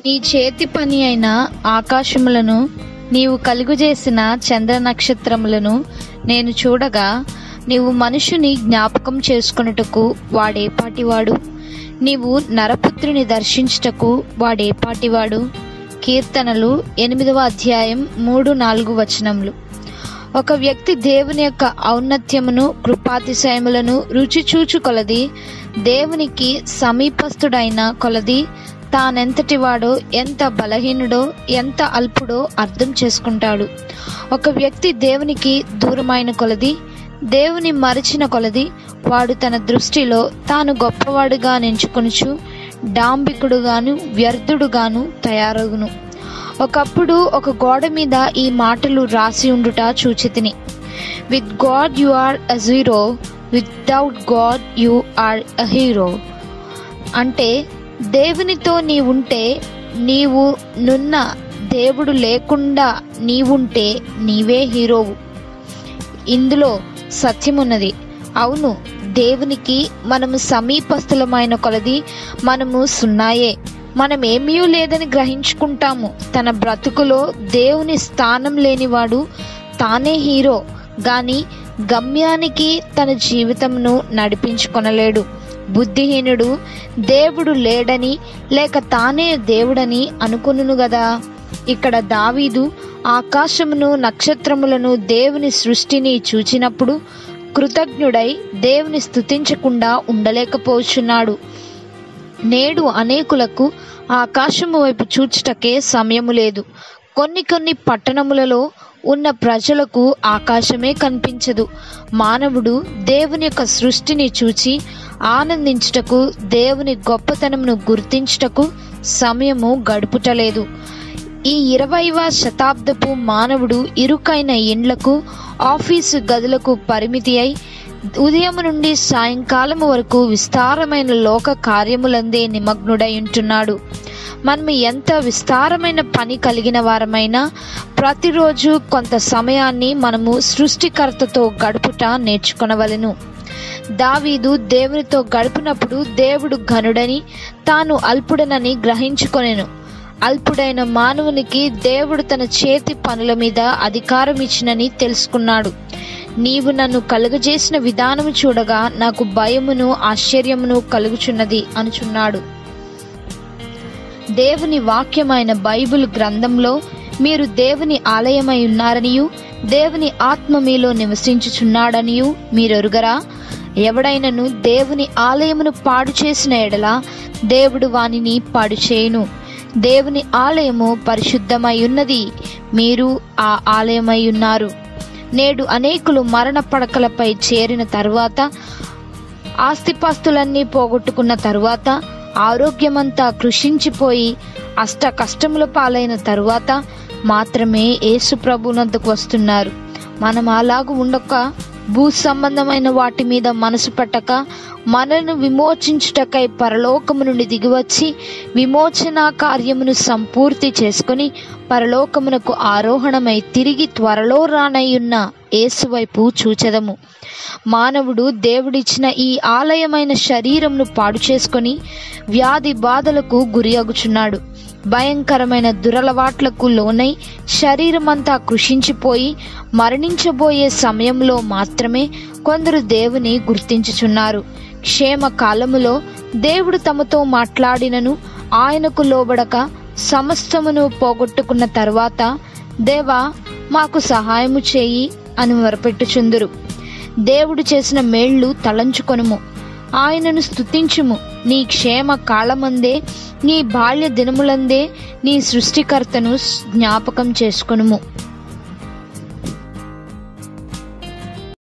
నీ చేతి పని అయిన ఆకాశములను నీవు కలుగుచేసిన చంద్ర నక్షత్రములను నేను చూడగా నీవు మనుషుని జ్ఞాపకం చేసుకొనుటకు వాడేపాటివాడు నీవు నరపుత్రుని దర్శించుటకు వాడేపాటివాడు కీర్తనలు ఎనిమిదవ అధ్యాయం మూడు నాలుగు వచనములు ఒక వ్యక్తి దేవుని యొక్క ఔన్నత్యమును కృపాతిశయములను రుచి చూచు కొలది దేవునికి సమీపస్థుడైన కొలది తానెంతటి వాడో ఎంత బలహీనుడో ఎంత అల్పుడో అర్థం చేసుకుంటాడు ఒక వ్యక్తి దేవునికి దూరమైన కొలది దేవుని మరచిన కొలది వాడు తన దృష్టిలో తాను గొప్పవాడుగా నెంచుకొనుచు డాంబికుడుగాను వ్యర్థుడుగాను తయారగును ఒకప్పుడు ఒక గోడ మీద ఈ మాటలు రాసి ఉండుట చూచితిని with God you are a zero without God you are a hero అంటే దేవునితో నీవుంటే నీవు నున్న దేవుడు లేకుండా నీవుంటే నీవే హీరోవు ఇందులో సత్యమున్నది అవును దేవునికి మనము సమీపస్థులమైన కొలది మనము సున్నాయే మనం ఏమీ లేదని గ్రహించుకుంటాము తన బ్రతుకులో దేవుని స్థానం లేనివాడు తానే హీరో గాని గమ్యానికి తన జీవితంను నడిపించుకొనలేడు బుద్ధిహీనుడు దేవుడు లేడని లేక తానే దేవుడని అనుకును గదా ఇక్కడ దావీదు ఆకాశమును నక్షత్రములను దేవుని సృష్టిని చూచినప్పుడు కృతజ్ఞుడై దేవుని స్తుతించకుండా ఉండలేకపోచున్నాడు నేడు అనేకులకు ఆకాశము వైపు చూచుటకే సమయము లేదు కొన్ని కొన్ని పట్టణములలో ఉన్న ప్రజలకు ఆకాశమే కనిపించదు మానవుడు దేవుని యొక్క సృష్టిని చూచి ఆనందించుటకు దేవుని గొప్పతనమును గుర్తించుటకు సమయము గడుపుటలేదు ఈ ఇరవైవ శతాబ్దపు మానవుడు ఇరుకైన ఇండ్లకు ఆఫీసు గదులకు పరిమితి అయి ఉదయం నుండి సాయంకాలం వరకు విస్తారమైన లోక కార్యములందే నిమగ్నుడై ఉంటున్నాడు మనం ఎంత విస్తారమైన పని కలిగిన వారమైనా ప్రతిరోజు కొంత సమయాన్ని మనము సృష్టికర్తతో గడుపుట నేర్చుకొనవలెను దావీదు దేవునితో గడిపినప్పుడు దేవుడు ఘనుడని తాను అల్పుడనని గ్రహించుకొనెను అల్పుడైన మానవునికి దేవుడు తన చేతి పనుల మీద అధికారం ఇచ్చినని తెలుసుకున్నాడు నీవు నన్ను కలుగజేసిన విధానము చూడగా నాకు భయమును ఆశ్చర్యమును కలుగుచున్నది అనుచున్నాడు దేవుని వాక్యమైన బైబిల్ గ్రంథంలో మీరు దేవుని ఆలయమై ఉన్నారనియు దేవుని ఆత్మ మీలో నివసించుచున్నాడనియు మీరెరుగరా ఎవడైనను దేవుని ఆలయమును పాడు చేసిన ఎడల దేవుడు వానిని పాడు చేయును దేవుని ఆలయము పరిశుద్ధమై ఉన్నది మీరు ఆ ఆలయమై ఉన్నారు నేడు అనేకులు మరణ పడకలపై చేరిన తరువాత ఆస్తిపాస్తులన్నీ పోగొట్టుకున్న తరువాత ఆరోగ్యమంతా కృషించిపోయి అష్ట కష్టముల పాలైన తరువాత మాత్రమే యేసు ప్రభునందుకు వస్తున్నారు మనం అలాగూ ఉండక భూ సంబంధమైన వాటి మీద మనసు పెట్టక మనను విమోచించుటకై పరలోకము నుండి దిగివచ్చి విమోచన కార్యమును సంపూర్తి చేసుకుని పరలోకమునకు ఆరోహణమై తిరిగి త్వరలో రానయ్యున్న యేసు వైపు చూచెదము మానవుడు దేవుడిచ్చిన ఈ ఆలయమైన శరీరంను పాడు చేసుకొని వ్యాధి బాధలకు గురి అగుచున్నాడు భయంకరమైన దురలవాట్లకు లోనై శరీరమంతా కృషించిపోయి మరణించబోయే సమయంలో మాత్రమే కొందరు దేవుని గుర్తించుచున్నారు క్షేమ కాలములో దేవుడు తమతో మాట్లాడినను ఆయనకు లోబడక సమస్తమును పోగొట్టుకున్న తర్వాత దేవా మాకు సహాయము చేయి అని మొరపెట్టుచుందురు దేవుడు చేసిన మేళ్లు తలంచుకొనుము ఆయనను స్తుతించుము నీ క్షేమ కాలమందే నీ బాల్య దినములందే నీ సృష్టికర్తను జ్ఞాపకం చేసుకొనుము